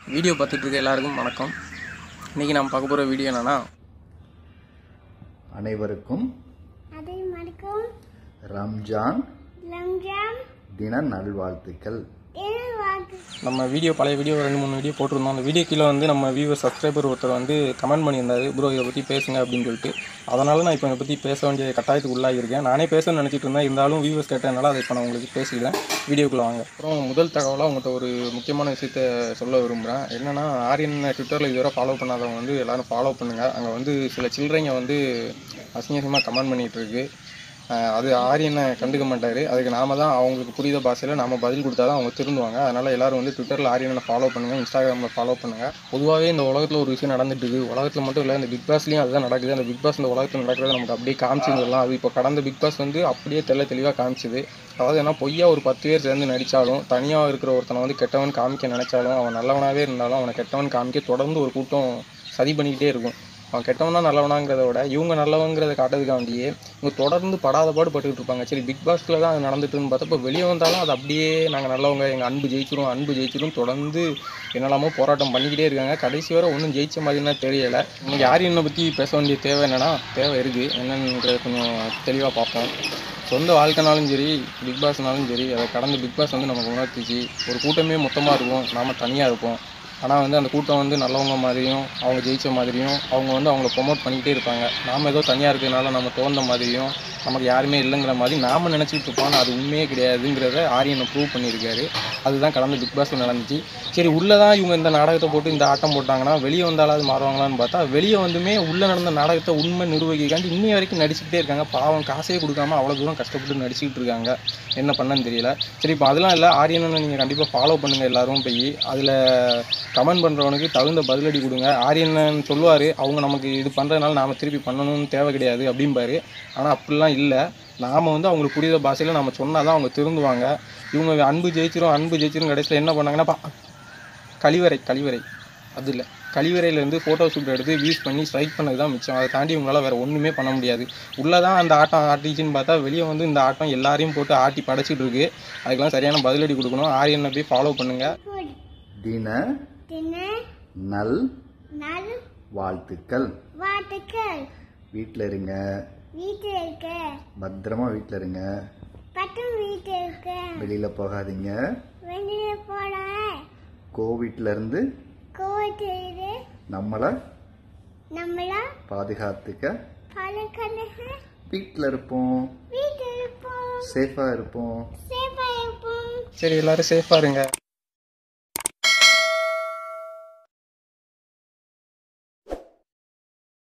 video பார்த்துட்டு இருக்க எல்லாருக்கும் வணக்கம் இன்றைக்கி நம்ம பார்க்க போகிற வீடியோ என்னென்னா அனைவருக்கும் அதை மறக்கும் ரம்ஜான் ரம்ஜான் தின நல்வாழ்த்துக்கள் வாழ்த்து நம்ம வீடியோ பழைய வீடியோ ரெண்டு மூணு வீடியோ போட்டிருந்தோம் அந்த வீடியோ கீழே வந்து நம்ம வியூவர் சப்ஸ்கிரைபர் ஒருத்தர் வந்து கமெண்ட் பண்ணியிருந்தாரு ப்ரோ இதை பற்றி பேசுங்க அப்படின்னு சொல்லிட்டு அதனால நான் இப்போ இதை பற்றி பேச வேண்டிய கட்டாயத்துக்கு உள்ளாகியிருக்கேன் நானே பேசணும்னு நினச்சிட்டு இருந்தேன் இருந்தாலும் வியூவர்ஸ் கேட்டதுனால அதை இப்போ நான் உங்களுக்கு பேசிக்கிறேன் வீடியோக்குள்ளே வாங்க அப்புறம் முதல் தகவலாக உங்கள்கிட்ட ஒரு முக்கியமான விஷயத்த சொல்ல விரும்புகிறேன் என்னென்னா ஆரியன் ட்விட்டரில் இதுவரை ஃபாலோ பண்ணாதவங்க வந்து எல்லாரும் ஃபாலோ பண்ணுங்கள் அங்கே வந்து சில சில்லறைங்க வந்து அசிங்கமாக கமெண்ட் பண்ணிகிட்டு இருக்கு ஆஹ் அது ஆரியனை கண்டுக்க மாட்டார் அதுக்கு நாம தான் அவங்களுக்கு புரியுத பாஷையில் நாம பதில் கொடுத்தா தான் அவங்க திருந்துவாங்க அதனால் எல்லாரும் வந்து ட்விட்டரில் ஆரியனை ஃபாலோ பண்ணுங்கள் இன்ஸ்டாகிராமில் ஃபாலோ பண்ணுங்கள் பொதுவாகவே இந்த உலகத்தில் ஒரு விஷயம் நடந்துட்டு இருக்கு உலகத்தில் மட்டும் இல்லை இந்த பிக் பாஸ்லேயும் அதுதான் நடக்குது அந்த பிக் பாஸ் இந்த உலகத்தில் நடக்கிறத நமக்கு அப்படியே காமிச்சிருந்தலாம் அது இப்போ கடந்த பிக் பாஸ் வந்து அப்படியே தெள்ள தெளிவாக காமிச்சுது அதாவது என்ன பொய்யா ஒரு பத்து பேர் சேர்ந்து நடித்தாலும் தனியாக இருக்கிற ஒருத்தனை வந்து கெட்டவன் காமிக்க நினச்சாலும் அவன் நல்லவனாகவே இருந்தாலும் அவனை கெட்டவன் காமிக்க தொடர்ந்து ஒரு கூட்டம் சதி பண்ணிக்கிட்டே இருக்கும் அவன் கெட்டவனா நல்லவனாங்கிறத விட இவங்க நல்லவங்கிறத காட்டுறதுக்காண்டியே இவங்க தொடர்ந்து படாத பாடு பட்டுக்கிட்டு இருப்பாங்க சரி பிக் பாஸ்ல தான் அது நடந்துட்டுன்னு பார்த்தப்ப வெளியே வந்தாலும் அது அப்படியே நாங்கள் நல்லவங்க எங்கள் அன்பு ஜெயிச்சிரும் அன்பு ஜெயிச்சிரும் தொடர்ந்து என்னெல்லாமோ போராட்டம் பண்ணிக்கிட்டே இருக்காங்க கடைசி வரை ஒன்றும் ஜெயிச்ச மாதிரினா தெரியலை இன்னைக்கு யாரையும் பற்றி பேச வேண்டிய தேவை என்னன்னா தேவை இருக்குது என்னன்றத கொஞ்சம் தெளிவாக பார்ப்போம் சொந்த வாழ்க்கைனாலும் சரி பிக் பாஸ்னாலும் சரி அதை கடந்து பிக் பாஸ் வந்து நமக்கு உணர்த்திச்சு ஒரு கூட்டமே மொத்தமாக இருக்கும் நாம தனியாக இருப்போம் ஆனால் வந்து அந்த கூட்டம் வந்து நல்லவங்க மாதிரியும் அவங்க ஜெயிச்ச மாதிரியும் அவங்க வந்து அவங்கள ப்ரொமோட் பண்ணிக்கிட்டே இருப்பாங்க நாம் ஏதோ தனியாக இருக்கிறதுனால நம்ம தோன்ற மாதிரியும் நமக்கு யாருமே இல்லைங்கிற மாதிரி நாம் நினச்சிட்டு இருப்போம் ஆனா அது உண்மையே கிடையாதுங்கிறத ஆரியனை ப்ரூவ் பண்ணியிருக்காரு அதுதான் கடந்த பிக் பாஸில் நடந்துச்சு சரி உள்ளே தான் இவங்க இந்த நாடகத்தை போட்டு இந்த ஆட்டம் போட்டாங்கன்னா வெளியே வந்தாலாவது மாறுவாங்களான்னு பார்த்தா வெளியே வந்துமே உள்ளே நடந்த நாடகத்தை உண்மை நிர்வகிக்காண்டி இன்னி வரைக்கும் நடிச்சுக்கிட்டே இருக்காங்க பாவம் காசே கொடுக்காம அவ்வளோ தூரம் கஷ்டப்பட்டு நடிச்சுக்கிட்டு இருக்காங்க என்ன பண்ணன்னு தெரியல சரி இப்போ அதெல்லாம் இல்லை ஆரியனை நீங்கள் கண்டிப்பாக ஃபாலோ பண்ணுங்கள் எல்லாரும் போய் அதில் கமெண்ட் பண்ணுறவனுக்கு தகுந்த பதிலடி கொடுங்க ஆரியன் சொல்லுவார் அவங்க நமக்கு இது பண்ணுறதுனால நாம் திருப்பி பண்ணணும்னு தேவை கிடையாது அப்படிம்பாரு ஆனால் அப்படிலாம் இல்லை நாம் வந்து அவங்களுக்கு புரியுத பாஷையில் நம்ம சொன்னால் தான் அவங்க திருந்துவாங்க இவங்க அன்பு ஜெயிச்சிரும் அன்பு ஜெயிச்சிரும் கடைசியில் என்ன பண்ணாங்கன்னா பா- கழிவறை கழிவறை அது இல்லை கழிவறையிலேருந்து ஃபோட்டோ ஷூட் எடுத்து வியூஸ் பண்ணி ஸ்ட்ரைக் பண்ணது தான் மிச்சம் அதை தாண்டி உங்களால் வேறு ஒன்றுமே பண்ண முடியாது உள்ளே தான் அந்த ஆட்டம் ஆட்டிச்சுன்னு பார்த்தா வெளியே வந்து இந்த ஆட்டம் எல்லாரையும் போட்டு ஆட்டி படைச்சிட்டு இருக்கு அதுக்கெல்லாம் சரியான பதிலடி கொடுக்கணும் ஆரியனை போய் ஃபாலோ பண்ணுங்கள் ஃபுட் தின தின நல் நல் வாழ்த்துக்கள் வாழ்த்துக்கள் வீட்டில் இருங்க வீட்டில் இருக்க பத்திரமா வீட்டில் இருங்க பட்டம் வீட்டில் இருக்க வெளியில் போகாதீங்க வெளியே போட கோவிட்ல இருந்து கோவத்தில் நம்மளை நம்மள பாதுகாத்துக்க பழக்கணுக வீட்டில் இருப்போம் வீட்டில் இருப்போம் சேஃபாக இருப்போம் சேஃபாக இருப்போம் சரி எல்லாரும் சேஃபாக இருங்க